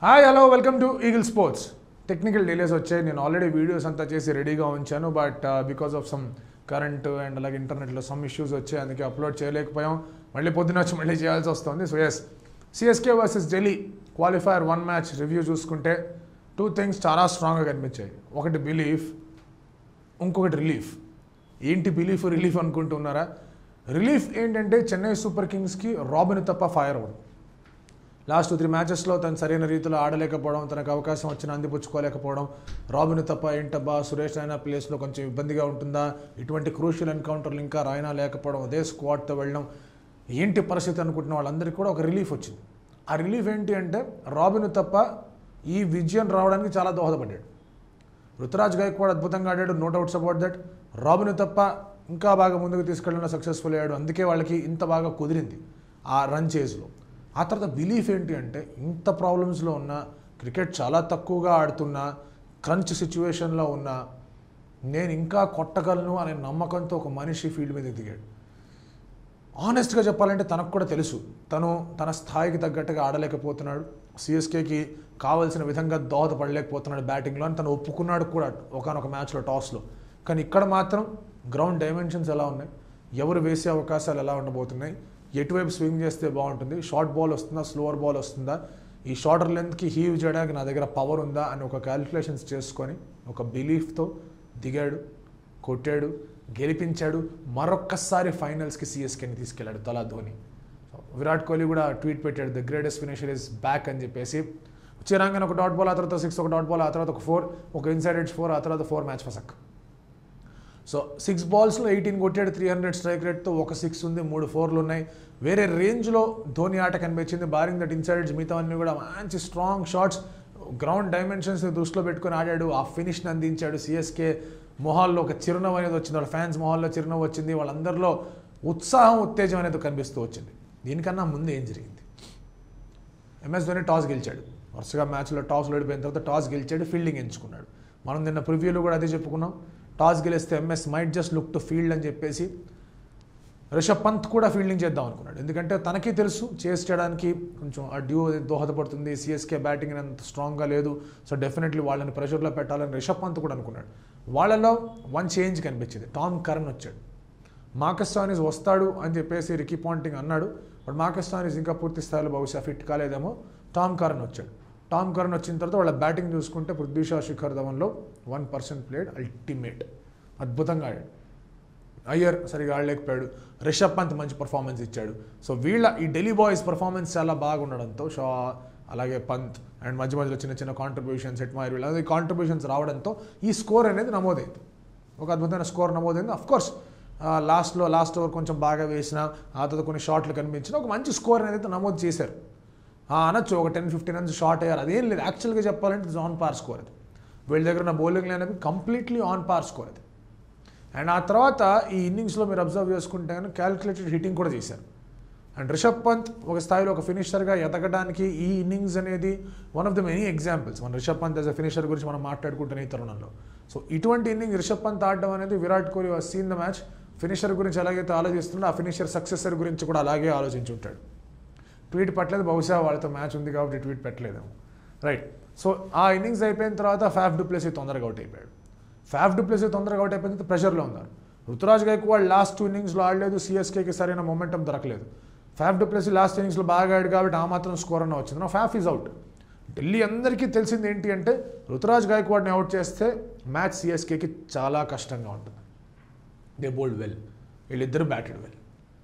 hi hello welcome to eagle sports technical delays వచ్చాయి నేను already videos అంతా చేసి రెడీగా ఉంచాను but because of some current and అలాగే ఇంటర్నెట్లో సమ్ ఇష్యూస్ వచ్చాయి అందుకే అప్లోడ్ చేయలేకపోయాం మళ్ళీ పొద్దున వచ్చి మళ్ళీ చేయాల్సి వస్తుంది so S CSK versus Delhi qualifier one match review చూసుకుంటే టూ థింగ్స్ చాలా స్ట్రాంగ్గా కనిపించాయి ఒకటి బిలీఫ్ ఇంకొకటి రిలీఫ్ ఏంటి బిలీఫ్ రిలీఫ్ అనుకుంటున్నారా రిలీఫ్ ఏంటంటే చెన్నై సూపర్ కింగ్స్కి రాబిన్ తప్ప ఫైర్ అవ్వదు లాస్ట్ త్రీ మ్యాచెస్లో తను సరైన రీతిలో ఆడలేకపోవడం తనకు అవకాశం వచ్చిన అందిపుచ్చుకోలేకపోవడం రాబిన్ తప్ప ఏంటబ్బా సురేష్ రైనా ప్లేస్లో కొంచెం ఇబ్బందిగా ఉంటుందా ఇటువంటి క్రూషియల్ ఎన్కౌంటర్లు ఇంకా రాయినా లేకపోవడం అదే స్క్వాడ్తో వెళ్ళడం ఏంటి పరిస్థితి అనుకుంటున్న వాళ్ళందరికీ కూడా ఒక రిలీఫ్ వచ్చింది ఆ రిలీఫ్ ఏంటి అంటే రాబిన్ తప్ప ఈ విజయం రావడానికి చాలా దోహదపడ్డాడు రుతురాజ్ గాయక్వాడ్ అద్భుతంగా ఆడాడు no doubts about that Robin తప్ప ఇంకా బాగా ముందుకు తీసుకెళ్ళిన సక్సెస్ఫుల్ అయ్యాడు అందుకే వాళ్ళకి ఇంత బాగా కుదిరింది ఆ రన్ చేజ్లో ఆ తర్వాత బిలీఫ్ ఏంటి అంటే ఇంత ప్రాబ్లమ్స్లో ఉన్న క్రికెట్ చాలా తక్కువగా ఆడుతున్నా క్రంచ్ సిచ్యువేషన్లో ఉన్నా నేను ఇంకా కొట్టగలను అనే నమ్మకంతో ఒక మనిషి ఫీల్డ్ మీద దిగాడు ఆనెస్ట్గా చెప్పాలంటే తనకు కూడా తెలుసు తను తన స్థాయికి తగ్గట్టుగా ఆడలేకపోతున్నాడు సిఎస్కేకి కావాల్సిన విధంగా దోహదపడలేకపోతున్నాడు బ్యాటింగ్లో అని తను ఒప్పుకున్నాడు కూడా ఒకనొక మ్యాచ్లో టాస్లో కానీ ఇక్కడ మాత్రం గ్రౌండ్ డైమెన్షన్స్ ఎలా ఉన్నాయి ఎవరు వేసే అవకాశాలు ఎలా ఉండబోతున్నాయి ఎటువైపు స్వింగ్ చేస్తే బాగుంటుంది షార్ట్ బాల్ వస్తుందా స్లోవర్ బాల్ వస్తుందా ఈ షార్టర్ లెంత్కి హీవ్ చేయడానికి నా దగ్గర పవర్ ఉందా అని ఒక క్యాలిక్యులేషన్స్ చేసుకొని ఒక బిలీఫ్తో దిగాడు కొట్టాడు గెలిపించాడు మరొక్కసారి ఫైనల్స్కి సిఎస్కేని తీసుకెళ్ళాడు తలా ధోని విరాట్ కోహ్లీ కూడా ట్వీట్ పెట్టాడు the greatest finisher is back అని చెప్పేసి చిరాంగన్ ఒక డాట్ బాల్ ఆ తర్వాత సిక్స్ ఒక డాట్ బాల్ ఆ తర్వాత ఒక ఫోర్ ఒక ఇన్సైడ్ ఎడ్జ్ ఫోర్ ఆ తర్వాత ఫోర్ మ్యాచ్ ఫసక్ సో సిక్స్ బాల్స్లో ఎయిటీన్ కొట్టాడు త్రీ హండ్రెడ్ స్ట్రైక్ రేట్తో ఒక సిక్స్ ఉంది మూడు ఫోర్లు ఉన్నాయి వేరే రేంజ్లో ధోని ఆట కనిపించింది బారింగ్ దట్ ఇన్సైడ్ మిగతా అన్ని కూడా మంచి స్ట్రాంగ్ షాట్స్ గ్రౌండ్ డైమెన్షన్స్ దృష్టిలో పెట్టుకొని ఆడాడు ఆ ఫినిష్ని అందించాడు సిఎస్కే మొహాల్లో ఒక చిరునవ్వు అనేది వచ్చింది వాళ్ళ ఫ్యాన్స్ మొహాల్లో చిరునవ్వు వచ్చింది వాళ్ళందరిలో ఉత్సాహం ఉత్తేజం అనేది కనిపిస్తూ వచ్చింది దీనికన్నా ముందు ఏం జరిగింది ఎంఎస్ ధోని టాస్ గెలిచాడు వరుసగా మ్యాచ్లో టాస్ ఓడిపోయిన తర్వాత టాస్ గెలిచాడు ఫీల్డింగ్ ఎంచుకున్నాడు మనం నిన్న ప్రివ్యూలో కూడా అదే చెప్పుకున్నాం టాస్ గెలిస్తే MS might just look to field అని చెప్పేసి రిషబ్ పంత్ కూడా ఫీల్డింగ్ చేద్దాం అనుకున్నాడు ఎందుకంటే తనకి తెలుసు చేస్ చేయడానికి కొంచెం ఆ డ్యూ దోహదపడుతుంది సిఎస్కే బ్యాటింగ్ అంత స్ట్రాంగ్గా లేదు సో డెఫినెట్లీ వాళ్ళని ప్రెషర్లో పెట్టాలని రిషబ్ పంత్ కూడా అనుకున్నాడు వాళ్ళలో వన్ చేంజ్ కనిపించింది టామ్ కరణ్ వచ్చాడు మార్కస్టానిస్ వస్తాడు అని చెప్పేసి రికీ పాంటింగ్ అన్నాడు బట్ మార్కస్టానిస్ ఇంకా పూర్తి స్థాయిలో బహుశా ఫిట్ కాలేదేమో టామ్ కరణ్ వచ్చాడు టామ్ కరణ్ వచ్చిన తర్వాత వాళ్ళ బ్యాటింగ్ చూసుకుంటే పృథ్వీ షా శిఖర్ ధవన్లో వన్ పర్సెంట్ ప్లేడ్ అల్టిమేట్ అద్భుతంగా ఆడాడు అయ్యర్ సరిగా ఆడలేకపోయాడు రిషబ్ పంత్ మంచి పర్ఫార్మెన్స్ ఇచ్చాడు సో వీళ్ళ ఈ ఢిల్లీ బాయ్స్ పర్ఫార్మెన్స్ చాలా బాగుండడంతో షా అలాగే పంత్ అండ్ మధ్య మధ్యలో చిన్న చిన్న కాంట్రిబ్యూషన్స్ ఎట్మాయిర్ వీళ్ళ కాంట్రిబ్యూషన్స్ రావడంతో ఈ స్కోర్ అనేది నమోదైంది ఒక అద్భుతమైన స్కోర్ నమోదైంది అఫ్ కోర్స్ లాస్ట్లో లాస్ట్ ఓవర్ కొంచెం బాగా వేసిన ఆ తర్వాత కొన్ని షాట్లు కనిపించిన ఒక మంచి స్కోర్ అనేది నమోదు చేశారు ఆ, అనొచ్చు ఒక టెన్ ఫిఫ్టీన్ రన్స్ షార్ట్ అయ్యారు అదేం లేదు యాక్చువల్గా చెప్పాలంటే ఇట్స్ ఆన్ పార్ స్కోర్ అది వీళ్ళ దగ్గర ఉన్న బౌలింగ్ అనేవి కంప్లీట్లీ ఆన్ పార్ స్కోర్ అది అండ్ ఆ తర్వాత ఈ ఇన్నింగ్స్లో మీరు అబ్జర్వ్ చేసుకుంటే కనుక క్యాలిక్యులేటెడ్ హిట్టింగ్ కూడా చేశారు అండ్ రిషబ్ పంత్ ఒక స్థాయిలో ఒక ఫినిషర్గా ఎదగడానికి ఈ ఇన్నింగ్స్ అనేది one of the many examples మన Rishabh Pant as a finisher గురించి మనం మాట్లాడుకుంటున్న ఈ తరుణంలో సో ఇటువంటి ఇన్నింగ్ రిషబ్ పంత్ ఆడడం అనేది Virat Kohli was seen the match finisher గురించి ఎలాగైతే ఆలోచిస్తుండో ఆ ఫినిషర్ సక్సెసర్ గురించి కూడా అలాగే ఆలోచించి ఉంటాడు ట్వీట్ పెట్టలేదు బహుశా వాళ్ళతో మ్యాచ్ ఉంది కాబట్టి ట్వీట్ పెట్టలేదేమో రైట్ సో ఆ ఇన్నింగ్స్ అయిపోయిన తర్వాత ఫ్యాఫ్ డూప్లెసీ తొందరగా అవుట్ అయిపోయాడు ఫ్యాఫ్ డూప్లెసీ తొందరగా అవుట్ అయిపోయిన తర్వాత ప్రెషర్లో ఉన్నారు రుతురాజ్ గైక్వాడ్ లాస్ట్ టూ ఇన్నింగ్స్లో ఆడలేదు సిఎస్కేకి సరైన మొమెంటం దొరకలేదు ఫ్యాఫ్ డూప్లెసీ లాస్ట్ ఇన్నింగ్స్లో బాగా ఆడాడు కాబట్టి ఆ మాత్రం స్కోర్ అన్న వచ్చింది నా ఫ్యాఫ్ ఈజ్ అవుట్ ఢిల్లీ అందరికీ తెలిసింది ఏంటి అంటే రుతురాజ్ గాయక్వాడ్ని అవుట్ చేస్తే మ్యాచ్ సిఎస్కేకి చాలా కష్టంగా ఉంటుంది దే బోల్డ్ వెల్ వీళ్ళిద్దరు బ్యాటెడ్ వెల్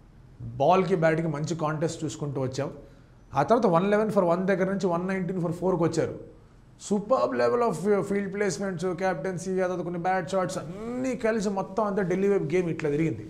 బాల్కి బ్యాట్కి మంచి కాంటెస్ట్ చూసుకుంటూ వచ్చాం ఆ తర్వాత వన్ లెవెన్ ఫర్ వన్ దగ్గర నుంచి వన్ నైన్టీన్ ఫర్ ఫోర్కి వచ్చారు super level of field placements captaincy ఆ తర్వాత కొన్ని బ్యాట్ షాట్స్ అన్నీ కలిసి మొత్తం అంతా ఢిల్లీ వైపు గేమ్ ఇట్లా తిరిగింది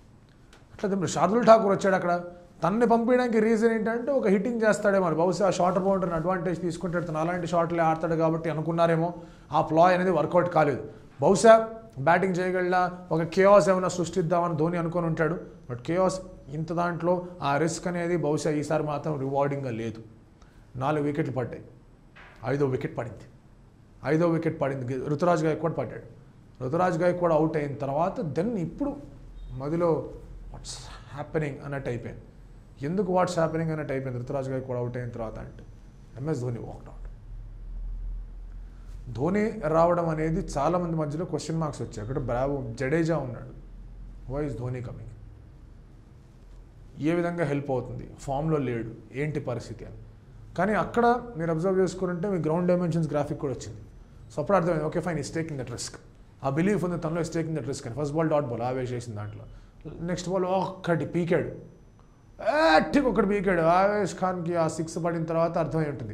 అట్లా ఇప్పుడు షార్దుల్ ఠాకూర్ వచ్చాడు అక్కడ తన్ని పంపించడానికి రీజన్ ఏంటంటే ఒక హిట్టింగ్ చేస్తాడేమో మరి బహుశా షార్టర్ బౌండర్ని అడ్వాంటేజ్ తీసుకుంటాడు తను అలాంటి షాట్లే ఆడతాడు కాబట్టి అనుకున్నారేమో ఆ ప్లాయ్ అనేది వర్కౌట్ కాలేదు బహుశా బ్యాటింగ్ చేయగల ఒక కేఆస్ ఏమైనా సృష్టిద్దామని ధోని అనుకొని ఉంటాడు బట్ కేఆస్ ఇంత దాంట్లో ఆ రిస్క్ అనేది బహుశా ఈసారి మాత్రం రివార్డింగ్గా లేదు నాలుగు వికెట్లు పడ్డాయి ఐదో వికెట్ పడింది ఐదో వికెట్ పడింది రుతురాజ్ గాయక్వాడ్ పడ్డాడు రుతురాజ్ గాయక్వాడ్ అవుట్ అయిన తర్వాత దెన్ ఇప్పుడు మదిలో వాట్స్ హ్యాపెనింగ్ అన్నట్టు అయిపోయింది ఎందుకు వాట్స్ హ్యాపెనింగ్ అన్నట్టు అయిపోయింది రుతురాజ్ గాయక్వాడ్ అవుట్ అయిన తర్వాత అంటే MS Dhoni walked out Dhoni రావడం అనేది చాలా మంది మధ్యలో క్వశ్చన్ మార్క్స్ వచ్చాయి అక్కడ బ్రావో జడేజా ఉన్నాడు వై ఇస్ ధోని కమింగ్ ఏ విధంగా హెల్ప్ అవుతుంది ఫామ్లో లేడు ఏంటి పరిస్థితి అని కానీ అక్కడ మీరు అబ్జర్వ్ చేసుకుంటే మీ గ్రౌండ్ డైమెన్షన్స్ గ్రాఫిక్ కూడా వచ్చింది సో అప్పుడు అర్థమైంది okay fine is taking that risk ఆ బిలీఫ్ ఉంది తనలో ఇస్ టేకింగ్ దట్ రిస్క్ అని first ball dot ball Avesh చేసిన దాంట్లో నెక్స్ట్ బాల్ ఒక్కటి పీకాడు యాక్టివ్ ఒకటి పీకాడు ఆవేష్ ఖాన్కి ఆ సిక్స్ పడిన తర్వాత అర్థమై ఉంటుంది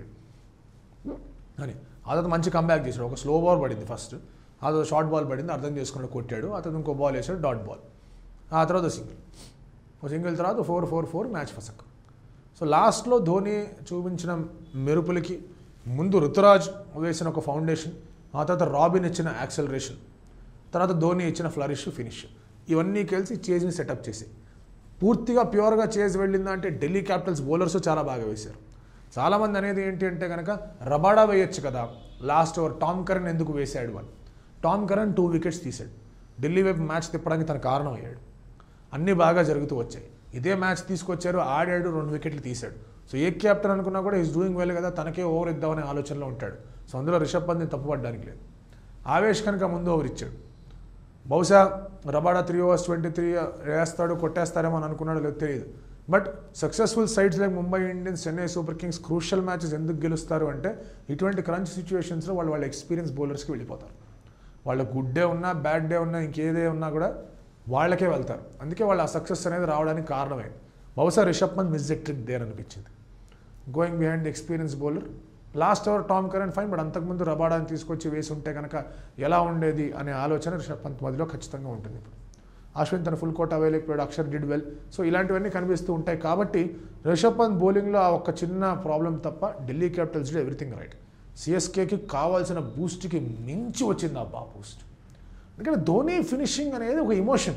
అని ఆ తర్వాత మంచి కంబ్యాక్ చేశాడు ఒక స్లో బాల్ పడింది ఫస్ట్ ఆ తర్వాత షార్ట్ బాల్ పడింది అర్థం చేసుకున్నాడు కొట్టాడు ఆ తర్వాత ఇంకో బాల్ వేసాడు డాట్ బాల్ ఆ తర్వాత సింగిల్ ఒక సింగిల్ తర్వాత ఫోర్ ఫోర్ ఫోర్ మ్యాచ్ ఫసక్ సో లాస్ట్లో ధోని చూపించిన మెరుపులకి ముందు ఋతురాజ్ వేసిన ఒక ఫౌండేషన్ ఆ తర్వాత రాబిన్ ఇచ్చిన యాక్సలరేషన్ తర్వాత ధోని ఇచ్చిన ఫ్లరిష్ ఫినిష్ ఇవన్నీ కలిసి చేజ్ని సెటప్ చేసి పూర్తిగా ప్యూర్గా చేజ్ వెళ్ళిందా అంటే ఢిల్లీ క్యాపిటల్స్ బౌలర్స్ చాలా బాగా వేశారు చాలామంది అనేది ఏంటి అంటే కనుక రబాడా వేయొచ్చు కదా లాస్ట్ ఓవర్ టామ్ కరణ్ ఎందుకు వేశాడు అని టామ్ కరణ్ టూ వికెట్స్ తీశాడు ఢిల్లీ వైపు మ్యాచ్ తిప్పడానికి తన కారణం అయ్యాడు అన్నీ బాగా జరుగుతూ వచ్చాయి ఇదే మ్యాచ్ తీసుకొచ్చారు ఆడాడు రెండు వికెట్లు తీశాడు సో ఏ క్యాప్టెన్ అనుకున్నా కూడా ఈజ్ డూయింగ్ వెల్ కదా తనకే ఓవర్ ఇద్దామనే ఆలోచనలో ఉంటాడు సో అందులో రిషబ్ పంత్ని తప్పుపడడానికి లేదు ఆవేష్ కనుక ముందు ఓవర్ ఇచ్చాడు బహుశా Rabada three overs twenty three వేస్తాడు కొట్టేస్తారేమో అని అనుకున్నాడు లేదు తెలియదు but successful sides like Mumbai Indians Chennai Super Kings crucial matches ఎందుకు గెలుస్తారు అంటే ఇటువంటి క్రంచ్ సిచ్యువేషన్స్లో వాళ్ళు వాళ్ళ ఎక్స్పీరియన్స్ బౌలర్స్కి వెళ్ళిపోతారు వాళ్ళ గుడ్ డే ఉన్నా బ్యాడ్ డే ఉన్నా ఇంకేదే ఉన్నా కూడా వాళ్ళకే వెళ్తారు అందుకే వాళ్ళ ఆ సక్సెస్ అనేది రావడానికి కారణమైంది బహుశా Rishabh Pant miss trick there అనిపించింది going behind the experience bowler last over Tom Curran fine but అంతకుముందు రబాడాని తీసుకొచ్చి వేసి ఉంటే కనుక ఎలా ఉండేది అనే ఆలోచన రిషబ్ పంత్ మధ్యలో ఖచ్చితంగా ఉంటుంది ఇప్పుడు అశ్విన్ తన ఫుల్ కోట్ అవేలేకపోయాడు అక్షర్ డిడ్ వెల్ సో ఇలాంటివన్నీ కనిపిస్తూ ఉంటాయి కాబట్టి రిషబ్ పంత్ బౌలింగ్లో ఆ ఒక్క చిన్న ప్రాబ్లం తప్ప ఢిల్లీ క్యాపిటల్స్లో ఎవ్రీథింగ్ రైట్ సిఎస్కేకి కావాల్సిన బూస్ట్కి మించి వచ్చింది ఆ బా బూస్ట్ ఎందుకంటే ధోని ఫినిషింగ్ అనేది ఒక ఎమోషన్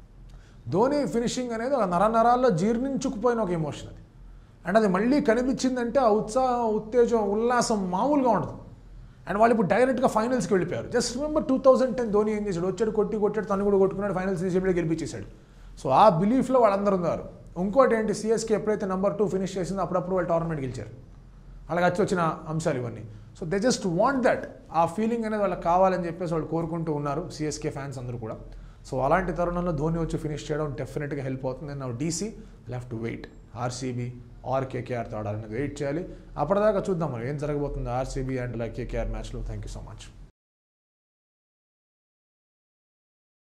ధోని ఫినిషింగ్ అనేది ఒక నర నరాల్లో జీర్ణించుకుపోయిన ఒక ఎమోషన్ అది అండ్ అది మళ్ళీ కనిపించిందంటే ఆ ఉత్సాహం ఉత్తేజం ఉల్లాసం మామూలుగా ఉండదు అండ్ వాళ్ళు ఇప్పుడు డైరెక్ట్గా ఫైనల్స్కి వెళ్ళిపోయారు just remember two thousand ten Dhoni ఏం చేశాడు వచ్చాడు కొట్టి కొట్టాడు తను కూడా కొట్టుకున్నాడు ఫైనల్స్ తీసేపుడే గెలిపించేశాడు సో ఆ బిలీఫ్లో వాళ్ళందరూ ఉన్నారు ఇంకోటి ఏంటి సిఎస్కే ఎప్పుడైతే నెంబర్ టూ ఫినిష్ చేసిందో అప్పుడప్పుడు వాళ్ళు టోర్నమెంట్ గెలిచారు అలాగ వచ్చి వచ్చిన అంశాలు ఇవన్నీ so they just want that ఆ ఫీలింగ్ అనేది వాళ్ళకి కావాలని చెప్పేసి వాళ్ళు కోరుకుంటూ ఉన్నారు సిఎస్కే ఫ్యాన్స్ అందరూ కూడా సో అలాంటి తరుణంలో ధోని వచ్చి ఫినిష్ చేయడం డెఫినెట్గా హెల్ప్ అవుతుంది నా DC left to wait RCB or కేకేఆర్తో ఆడాలనేది వెయిట్ చేయాలి అప్పటిదాకా చూద్దాం మరి ఏం జరగబోతుంది ఆర్సీబీ అండ్ లైక్ కేకేఆర్ మ్యాచ్లో థ్యాంక్ యూ సో మచ్